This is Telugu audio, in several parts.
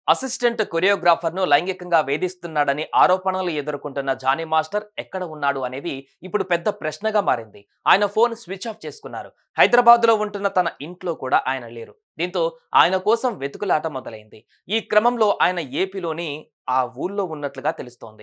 అసిస్టెంట్ కొరియోగ్రాఫర్ ను లైంగికంగా వేధిస్తున్నాడని ఆరోపణలు ఎదుర్కొంటున్న జానీ మాస్టర్ ఎక్కడ ఉన్నాడు అనేది ఇప్పుడు పెద్ద ప్రశ్నగా మారింది ఆయన ఫోన్ స్విచ్ ఆఫ్ చేసుకున్నారు హైదరాబాద్ లో ఉంటున్న తన ఇంట్లో కూడా ఆయన లేరు దీంతో ఆయన కోసం వెతుకులాట మొదలైంది ఈ క్రమంలో ఆయన ఏపీలోని ఆ ఊళ్ళో ఉన్నట్లుగా తెలుస్తోంది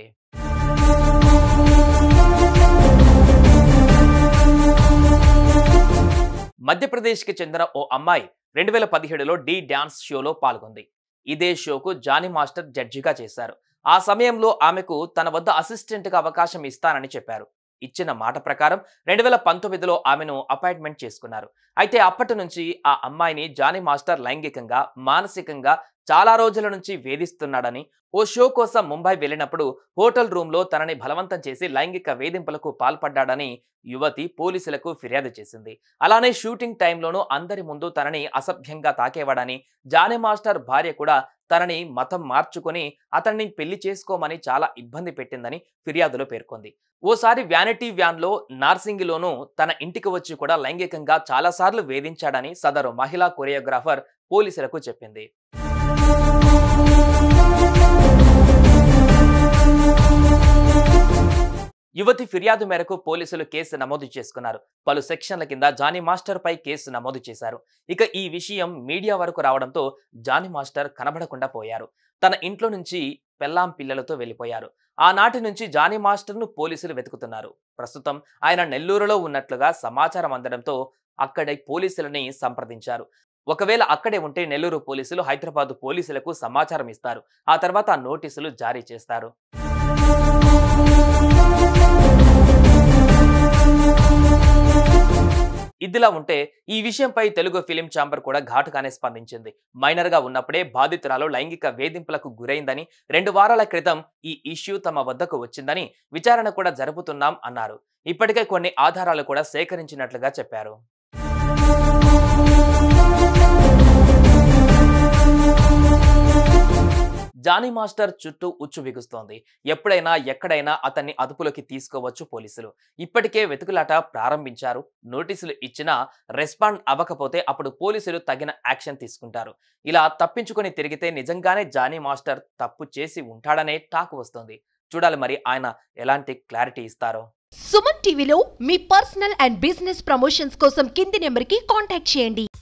మధ్యప్రదేశ్కి చెందిన ఓ అమ్మాయి రెండు వేల పదిహేడులో డి డ్యాన్స్ షోలో పాల్గొంది ఇదే షోకు జానీ మాస్టర్ జడ్జిగా చేశారు ఆ సమయంలో ఆమెకు తన వద్ద అసిస్టెంట్గా అవకాశం ఇస్తానని చెప్పారు ఇచ్చిన మాట ప్రకారం రెండు వేల పంతొమ్మిదిలో ఆమెను అపాయింట్మెంట్ చేసుకున్నారు అయితే అప్పటి నుంచి ఆ అమ్మాయిని జానీ మాస్టర్ లైంగికంగా మానసికంగా చాలా రోజుల నుంచి వేధిస్తున్నాడని ఓ షో కోసం ముంబై వెళ్ళినప్పుడు హోటల్ రూమ్లో తనని బలవంతం చేసి లైంగిక వేధింపులకు పాల్పడ్డాడని యువతి పోలీసులకు ఫిర్యాదు చేసింది అలానే షూటింగ్ టైంలోనూ అందరి ముందు తనని అసభ్యంగా తాకేవాడని జానీ మాస్టర్ భార్య కూడా తనని మతం మార్చుకొని అతన్ని పెళ్లి చేసుకోమని చాలా ఇబ్బంది పెట్టిందని ఫిర్యాదులో పేర్కొంది ఓసారి వ్యానిటీ వ్యాన్లో నార్సింగిలోనూ తన ఇంటికి వచ్చి కూడా లైంగికంగా చాలాసార్లు వేధించాడని సదరు మహిళా కొరియోగ్రాఫర్ పోలీసులకు చెప్పింది యువతి ఫిర్యాదు మేరకు పోలీసులు కేసు నమోదు చేసుకున్నారు పలు సెక్షన్ల కింద జానీ మాస్టర్ పై కేసు నమోదు చేశారు ఇక ఈ విషయం మీడియా వరకు రావడంతో జానీ మాస్టర్ కనబడకుండా పోయారు తన ఇంట్లో నుంచి పెళ్ళాం పిల్లలతో వెళ్ళిపోయారు ఆనాటి నుంచి జానీ మాస్టర్ను పోలీసులు వెతుకుతున్నారు ప్రస్తుతం ఆయన నెల్లూరులో ఉన్నట్లుగా సమాచారం అందడంతో అక్కడి పోలీసులని సంప్రదించారు ఒకవేళ అక్కడే ఉంటే నెల్లూరు పోలీసులు హైదరాబాద్ పోలీసులకు సమాచారం ఇస్తారు ఆ తర్వాత నోటీసులు జారీ చేస్తారు ఇదిలా ఉంటే ఈ విషయంపై తెలుగు ఫిలిం ఛాంబర్ కూడా ఘాటుగానే స్పందించింది మైనర్ గా ఉన్నప్పుడే బాధితురాలు లైంగిక వేధింపులకు గురైందని రెండు వారాల క్రితం ఈ ఇష్యూ తమ వద్దకు వచ్చిందని విచారణ కూడా జరుపుతున్నాం అన్నారు ఇప్పటికే కొన్ని ఆధారాలు కూడా సేకరించినట్లుగా చెప్పారు జానీ మాస్టర్ చుట్టూ ఉచ్చు బిగుస్తోంది ఎప్పుడైనా ఎక్కడైనా అతన్ని అదుపులోకి తీసుకోవచ్చు పోలీసులు ఇప్పటికే వెతుకులాట ప్రారంభించారు నోటీసులు ఇచ్చినా రెస్పాండ్ అవ్వకపోతే అప్పుడు పోలీసులు తగిన యాక్షన్ తీసుకుంటారు ఇలా తప్పించుకొని తిరిగితే నిజంగానే జానీ మాస్టర్ తప్పు చేసి ఉంటాడనే టాక్ వస్తుంది చూడాలి మరి ఆయన ఎలాంటి క్లారిటీ ఇస్తారో సుమన్ టీవీలో మీ పర్సనల్ అండ్ బిజినెస్ ప్రమోషన్స్ కోసం కింది నెంబర్కి కాంటాక్ట్ చేయండి